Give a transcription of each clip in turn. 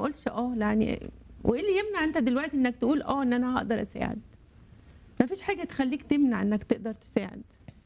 اقولش اه يعني وايه اللي يمنع انت دلوقتي انك تقول اه ان انا هقدر اساعد ما فيش حاجه تخليك تمنع انك تقدر تساعد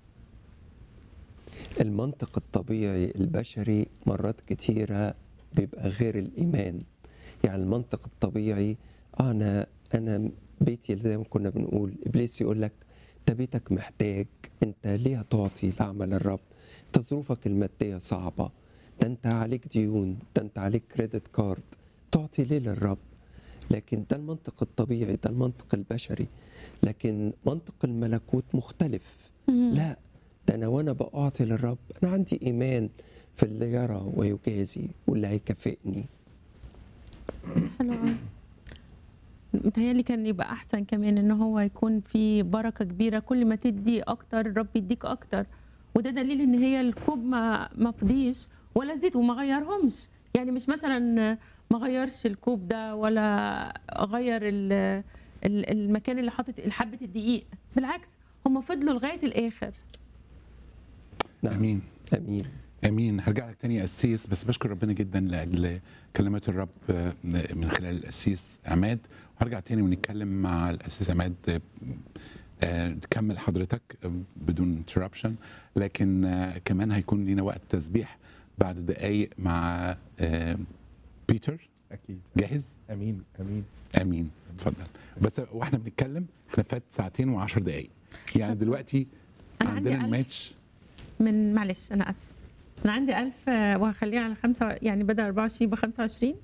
المنطق الطبيعي البشري مرات كتيرة بيبقى غير الإيمان يعني المنطق الطبيعي آه أنا أنا بيتي زي ما كنا بنقول إبليس يقول لك أنت بيتك محتاج أنت ليه هتعطي لعمل الرب أنت ظروفك المادية صعبة ده أنت عليك ديون ده أنت عليك كريدت كارد تعطي ليه للرب لكن ده المنطق الطبيعي ده المنطق البشري لكن منطق الملكوت مختلف لا ده انا وانا بعطي للرب انا عندي ايمان في اللي يرى ويجازي واللي هيكافئني حلو قوي متهيألي كان يبقى أحسن كمان إن هو يكون في بركة كبيرة كل ما تدي أكتر الرب يديك أكتر وده دليل إن هي الكوب ما ما فضيش ولا زيت وما غيرهمش يعني مش مثلا ما غيرش الكوب ده ولا غير ال- ال- المكان اللي حاطط حبة الدقيق بالعكس هم فضلوا لغاية الآخر نعم امين امين امين هرجع لك تاني يا قسيس بس بشكر ربنا جدا لاجل كلمات الرب آه، من خلال القسيس عماد وهرجع تاني ونتكلم مع القسيس عماد آه، آه، تكمل حضرتك آه، بدون انتربشن لكن آه، كمان هيكون لينا وقت تسبيح بعد دقايق مع آه، بيتر اكيد جاهز امين امين امين اتفضل بس واحنا بنتكلم احنا فات ساعتين وعشر دقايق يعني دلوقتي أنا عندي عندنا ألف. الماتش من معلش أنا آسفة أنا عندي ألف آه، وهخليه على خمسة يعني بدل 24 يبقى 25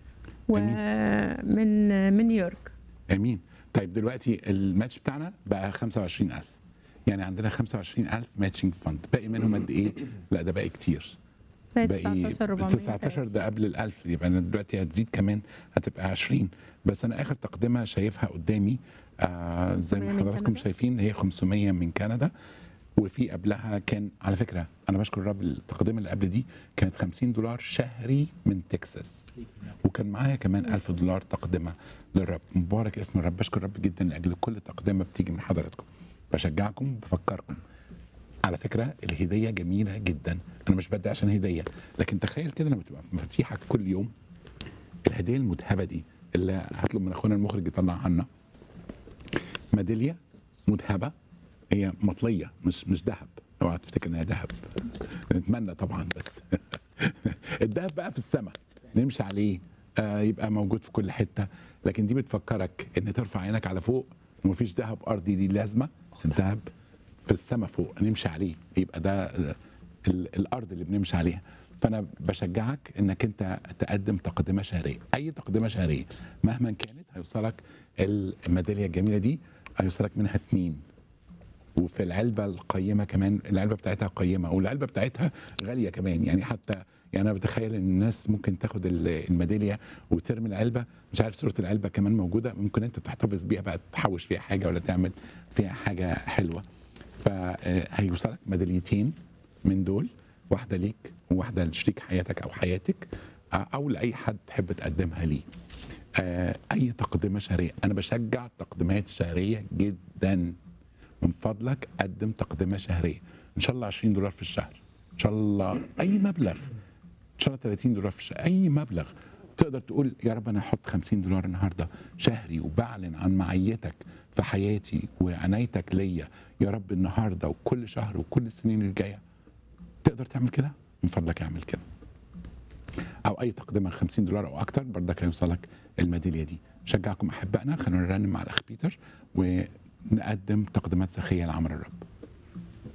ومن آه، من نيويورك امين طيب دلوقتي الماتش بتاعنا بقى 25000 يعني عندنا 25000 ماتشنج فند باقي منهم قد ايه لا ده باقي كتير باقي باقي 19 400 19 ده قبل ال 1000 يبقى انا دلوقتي هتزيد كمان هتبقى 20 بس انا اخر تقدمه شايفها قدامي آه زي 500 ما من حضراتكم كندا؟ شايفين هي 500 من كندا وفي قبلها كان على فكره انا بشكر الرب التقدمه اللي قبل دي كانت 50 دولار شهري من تكساس وكان معايا كمان 1000 دولار تقدمه للرب مبارك اسم الرب بشكر الرب جدا لاجل كل تقدمه بتيجي من حضراتكم بشجعكم بفكركم على فكره الهديه جميله جدا انا مش بدي عشان هديه لكن تخيل كده لما تبقى مفاتيحك كل يوم الهديه المذهبه دي اللي هطلب من اخونا المخرج يطلع عنا ميداليه مذهبه هي مطليه مش مش ذهب اوعى تفتكر انها ذهب نتمنى طبعا بس الذهب بقى في السماء نمشي عليه آه يبقى موجود في كل حته لكن دي بتفكرك ان ترفع عينك على فوق ومفيش ذهب ارضي ليه لازمه الذهب في السماء فوق نمشي عليه يبقى ده ال- ال- الارض اللي بنمشي عليها فانا بشجعك انك انت تقدم تقدمه شهريه اي تقدمه شهريه مهما كانت هيوصلك الميداليه الجميله دي هيوصلك منها اتنين وفي العلبه القيمه كمان العلبه بتاعتها قيمه والعلبه بتاعتها غاليه كمان يعني حتى يعني انا بتخيل ان الناس ممكن تاخد ال- الميداليه وترمي العلبه مش عارف صوره العلبه كمان موجوده ممكن انت تحتفظ بيها بقى تحوش فيها حاجه ولا تعمل فيها حاجه حلوه فهيوصلك ميداليتين من دول واحده ليك وواحده لشريك حياتك او حياتك آه، او لاي حد تحب تقدمها ليه آه، اي تقدمه شهريه انا بشجع تقديمات شهريه جدا من فضلك قدم تقدمه شهريه ان شاء الله 20 دولار في الشهر ان شاء الله اي مبلغ ان شاء الله 30 دولار في الشهر اي مبلغ تقدر تقول يا رب انا هحط 50 دولار النهارده شهري وبعلن عن معيتك في حياتي وعنايتك ليا يا رب النهارده وكل شهر وكل السنين الجايه تقدر تعمل كده من فضلك اعمل كده او اي تقدمه 50 دولار او اكتر برضك هيوصلك الميداليه دي شجعكم احبائنا خلونا نرنم مع الاخ بيتر ونقدم تقديمات سخيه لعمل الرب